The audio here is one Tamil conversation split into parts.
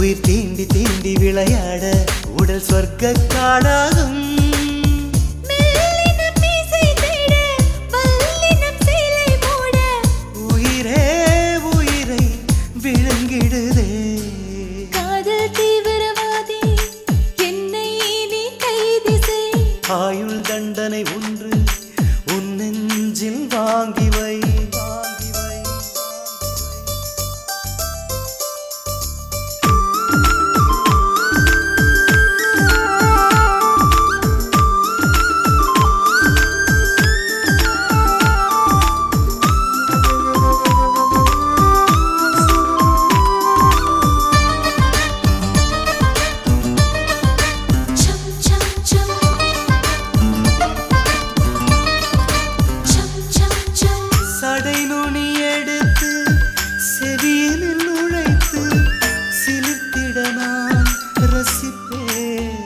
உயிர் தீண்டி தீண்டி விளையாட உடல் சொர்க்க காடாகும் மெல்லினம் மீசை தேட, வல்லினம் சேலை மூட, உயிரே உயிரை விழுங்கிடுதே காதல் தீவிரவாதி, என்னை நீ கைது செய். ஆயுள் தண்டனை ஒன்று உன் நெஞ்சில் வாங்கி வை வாங்கி வை சம், சம், சம். சம், சம், சம். சடை நுனி எடுத்து செவியினில் நுழைத்து சிலிர்த்திட நான் ரசிப்பேன்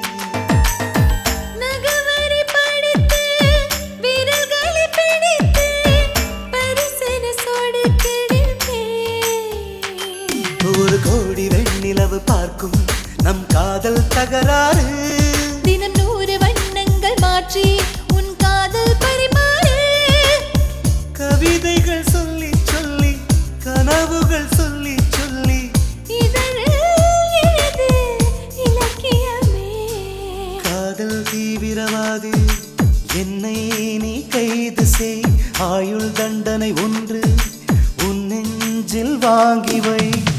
நகவரி படித்து, விரல்களை பிடித்து, பரிசென சோடு கிடைப்பேன். ஒரு கோடி வெண்ணிலவு பார்க்கும் நம் காதல் தகராறு தினம் நூறு வண்ணங்கள் மாற்றி உன் காதல் பரிமாறு கவிதைகள் சொல்லி சொல்லி கனவுகள் சொல்லி சொல்லி இதழில் எழுது இலக்கியமே காதல் தீவிரவாதி என்னை நீ கைது செய் ஆயுள் தண்டனை ஒன்று உன் நெஞ்சில் வாங்கி வை